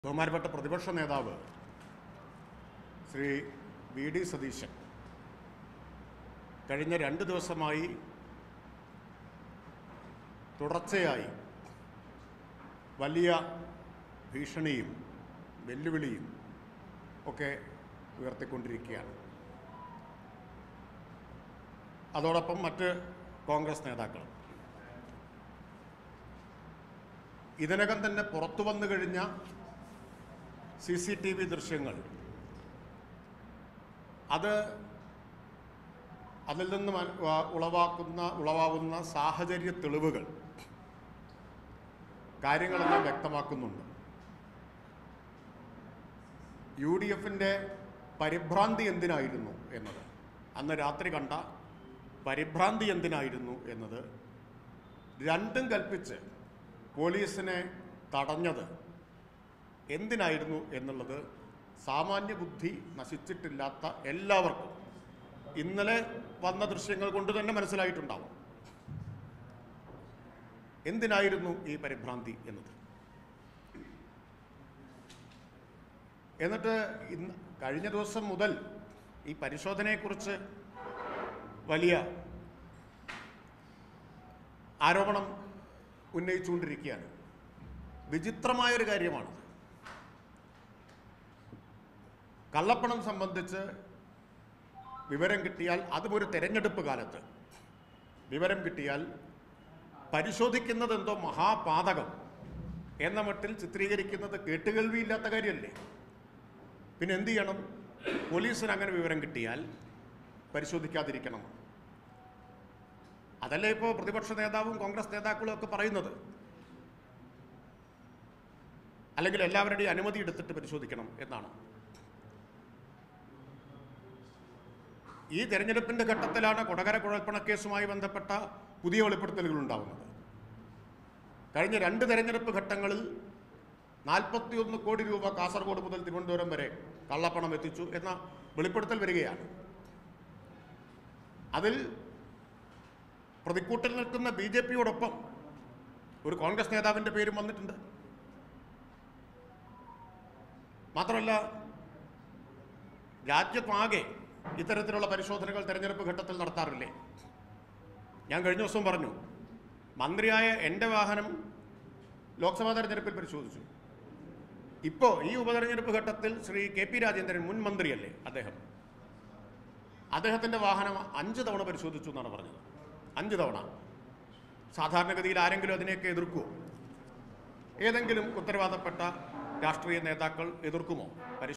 ബഹുമാനപ്പെട്ട പ്രതിപക്ഷ നേതാവ് ശ്രീ വി ഡി സതീശൻ കഴിഞ്ഞ രണ്ട് ദിവസമായി തുടർച്ചയായി വലിയ ഭീഷണിയും വെല്ലുവിളിയും ഒക്കെ ഉയർത്തിക്കൊണ്ടിരിക്കുകയാണ് അതോടൊപ്പം മറ്റ് കോൺഗ്രസ് നേതാക്കളും ഇതിനകം തന്നെ പുറത്തു വന്നു കഴിഞ്ഞ സി സി ടി വി ദൃശ്യങ്ങൾ അത് അതിൽ നിന്ന് മന- വ- ഉളവാക്കുന്ന ഉളവാകുന്ന സാഹചര്യ തെളിവുകൾ കാര്യങ്ങളെല്ലാം വ്യക്തമാക്കുന്നുണ്ട് യു ഡി എഫിൻ്റെ പരിഭ്രാന്തി എന്തിനായിരുന്നു എന്നത് അന്ന് രാത്രി കണ്ട പരിഭ്രാന്തി എന്തിനായിരുന്നു എന്നത് രണ്ടും കൽപ്പിച്ച് പോലീസിനെ തടഞ്ഞത് എന്തിനായിരുന്നു എന്നുള്ളത് സാമാന്യ ബുദ്ധി നശിച്ചിട്ടില്ലാത്ത എല്ലാവർക്കും ഇന്നലെ വന്ന ദൃശ്യങ്ങൾ കൊണ്ട് തന്നെ മനസ്സിലായിട്ടുണ്ടാവും എന്തിനായിരുന്നു ഈ പരിഭ്രാന്തി എന്നത് എന്നിട്ട് ഇന്ന് കഴിഞ്ഞ ദിവസം മുതൽ ഈ പരിശോധനയെക്കുറിച്ച് വലിയ ആരോപണം ഉന്നയിച്ചുകൊണ്ടിരിക്കുകയാണ് വിചിത്രമായൊരു കാര്യമാണത് കള്ളപ്പണം സംബന്ധിച്ച് വിവരം കിട്ടിയാൽ അതും ഒരു തെരഞ്ഞെടുപ്പ് കാലത്ത് വിവരം കിട്ടിയാൽ പരിശോധിക്കുന്നത് എന്തോ മഹാപാതകം എന്ന മട്ടിൽ ചിത്രീകരിക്കുന്നത് കേട്ടുകേൾവിയില്ലാത്ത കാര്യമല്ലേ പിന്നെ എന്ത് ചെയ്യണം പോലീസിന് അങ്ങനെ വിവരം കിട്ടിയാൽ പരിശോധിക്കാതിരിക്കണം അതല്ലേ ഇപ്പോൾ പ്രതിപക്ഷ നേതാവും കോൺഗ്രസ് നേതാക്കളും ഒക്കെ പറയുന്നത് അല്ലെങ്കിൽ എല്ലാവരുടെയും അനുമതി എടുത്തിട്ട് പരിശോധിക്കണം എന്നാണ് ഈ തെരഞ്ഞെടുപ്പിന്റെ ഘട്ടത്തിലാണ് കൊടകര കുഴൽപ്പണക്കേസുമായി ബന്ധപ്പെട്ട പുതിയ വെളിപ്പെടുത്തലുകൾ ഉണ്ടാവുന്നത് കഴിഞ്ഞ രണ്ട് തെരഞ്ഞെടുപ്പ് ഘട്ടങ്ങളിൽ നാൽപ്പത്തിയൊന്ന് കോടി രൂപ കാസർഗോഡ് മുതൽ തിരുവനന്തപുരം വരെ കള്ളപ്പണം എത്തിച്ചു എന്ന വെളിപ്പെടുത്തൽ വരികയാണ് അതിൽ പ്രതിക്കൂട്ടിൽ നിൽക്കുന്ന ബി ജെ പിയോടൊപ്പം ഒരു കോൺഗ്രസ് നേതാവിൻ്റെ പേരും വന്നിട്ടുണ്ട് മാത്രമല്ല രാജ്യത്താകെ ഇത്തരത്തിലുള്ള പരിശോധനകൾ തെരഞ്ഞെടുപ്പ് ഘട്ടത്തിൽ നടത്താറില്ലേ ഞാൻ കഴിഞ്ഞ ദിവസം പറഞ്ഞു മന്ത്രിയായ എൻ്റെ വാഹനം ലോക്സഭാ തെരഞ്ഞെടുപ്പിൽ പരിശോധിച്ചു ഇപ്പോൾ ഈ ഉപതെരഞ്ഞെടുപ്പ് ഘട്ടത്തിൽ ശ്രീ കെ പി രാജേന്ദ്രൻ മുൻ മന്ത്രിയല്ലേ അദ്ദേഹം അദ്ദേഹത്തിൻ്റെ വാഹനം അഞ്ച് തവണ പരിശോധിച്ചു എന്നാണ് പറഞ്ഞത് അഞ്ച് തവണ സാധാരണഗതിയിൽ ആരെങ്കിലും അതിനെയൊക്കെ എതിർക്കുമോ ഏതെങ്കിലും ഉത്തരവാദപ്പെട്ട രാഷ്ട്രീയ നേതാക്കൾ എതിർക്കുമോ പരിശോ